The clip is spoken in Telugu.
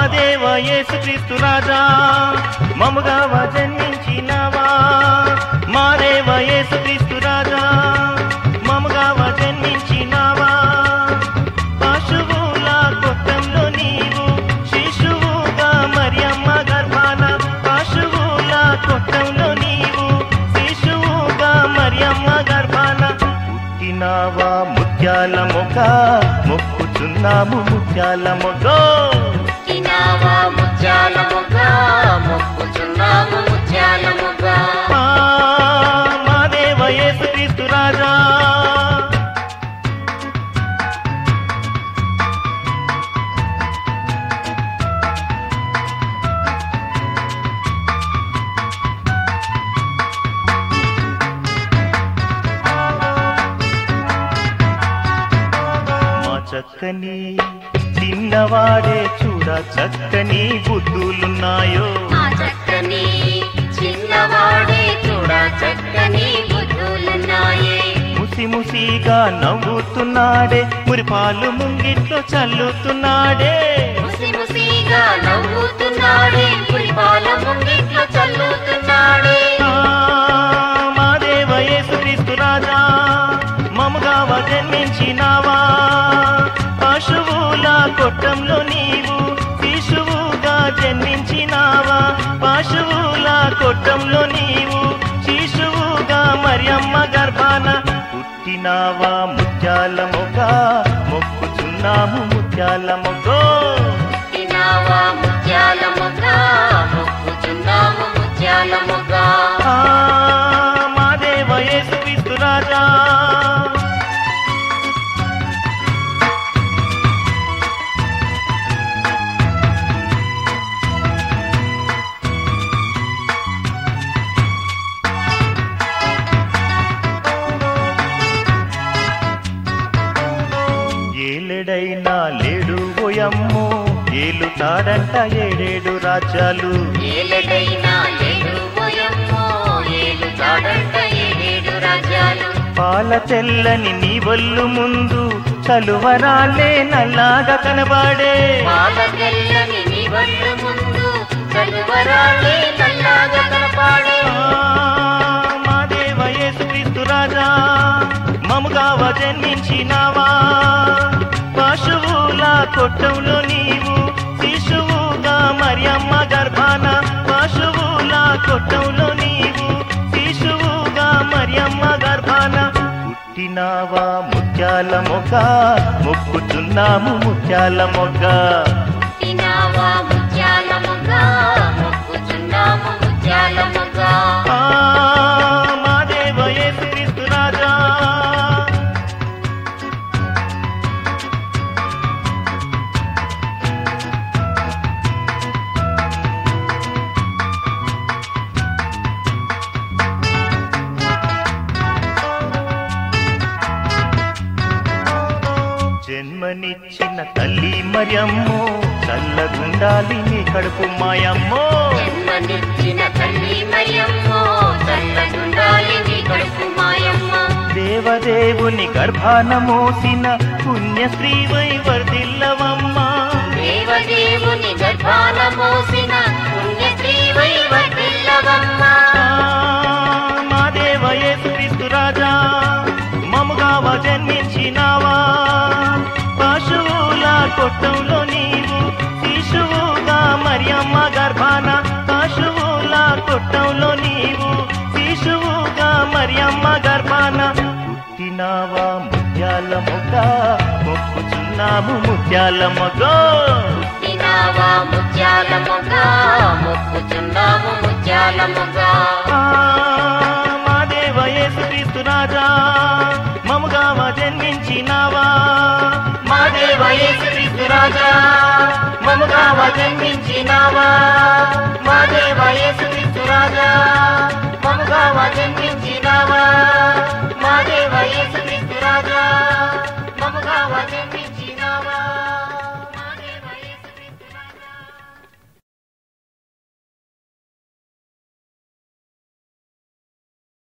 దేవ యేసుక్రీస్తు రాజా మముగా జన్మించినవా మా దేవ యేసుక్రీస్తు రాజా మముగా జన్మించినవా పశువుల కొట్టంలో నీవు శిశువుగా మరియమ్మ గర్భాన పశువుల కొట్టంలో నీవు శిశువుగా మరియమ్మ గర్భాన పుట్టినావా ముత్యాల మొగ మొక్కుచున్నాము ముత్యాల మొగో తినావా ముత్యాల మొగ్గ మొక్కుచున్నాము ముత్యాల మొగ్గ ఆ, మా దేవ యేసుక్రీస్తు రాజా మా చక్కని చిన్నవాడే చూడ చక్కని బుద్ధులున్నాయో మా చక్కని చిన్నవాడే చూడ చక్కని బుద్ధులున్నాయే ముసి ముసిగా నవ్వుతున్నాడే మురిపాలు ముంగిట్లో చల్లుతున్నాడే ముసి ముసిగా నవ్వుతున్నాడే పురిపాల ముంగిట్లో చల్లుతున్నాడే ఆ, మా దేవ యేసుక్రీస్తు రాజా మముగా జన్మించినావా పశువుల కొట్టంలో నీవు శిశువుగా జన్మించినావా పశువుల కొట్టంలో నీవు శిశువుగా మరియమ్మ గర్భాన పుట్టినావా ముత్యాల మొగ మొక్కుచున్నాము ముత్యాల మొగ్గో తినావా ముత్యాల మొగ్గ మొక్కుచున్నాము ముత్యాల మొగ్గ ఆ, మా దేవ యేసుక్రీస్తు రాజా ఏలెడైనా లేడు ఓయమ్మో ఏలుతాడంట ఏడేడు రాజ్యాలు ఏలడైనా ఏడు పోయమ్మో ఏడు తాడంట ఏడేడు రాజ్యాలు పాల తెల్లని నీ వల్లు ముందు చలువరాలే నల్లాగా కనబాడే పాల తెల్లని నీ వళ్ళు ముందు చలువరాలే నల్లాగా కనపాడే ఆ, మా దేవ యేసుక్రీస్తు రాజా మముగా జన్మించినావా పశువుల కొట్టంలో నీవు శిశువుగా మరియమ్మ గర్భాన పశువుల కొట్టంలో నీవు శిశువుగా మరియమ్మ గర్భాన పుట్టినావా ముత్యాల మొగ మొక్కుతున్నాము ముత్యాల మొగ్గ తినావా ముత్యాల మొగ్గ మొక్కుచున్నాము ముత్యాల మొగ్గ ఆ, మా దేవ యేసుక్రీస్తు రాజా జన్మనిచ్చిన తల్లి మరియమ్మో చల్లగుండాలి నీ కడుపు మాయమ్మో జన్మనిచ్చిన తల్లి మరియమ్మో చల్లగుండాలి నీ కడుపు మాయమ్మ దేవదేవుని గర్భాన మోసిన పుణ్య స్త్రీవై వర్ధిల్లవమ్మా దేవదేవుని గర్భాన మోసిన పుణ్యశ్రీవై వర్ధిల్లవమ్మ ఆ, మా దేవ యేసుక్రీస్తు రాజా మముగా జన్మించినావా పశువుల కొట్టంలో నీవు శిశువుగా మరియమ్మ గర్భాన పశువుల కొట్టంలో నీవు శిశువుగా మరియమ్మ గర్భాన పుట్టినావా ముత్యాల మొగ్గ మొక్కుచున్నాము ముత్యాల మొగ్గ తినావా ముత్యాల మొగ్గ మొక్కుచున్నాము ముత్యాల మొగ్గ ఆ, మా దేవ యేసుక్రీస్తు రాజా మముగా జన్మించినావా మా దేవ యేసుక్రీస్తు రాజా మముగా జన్మించినావా మా దేవ యేసుక్రీస్తు రాజా మముగా జన్మించినావా మా దేవ యేసు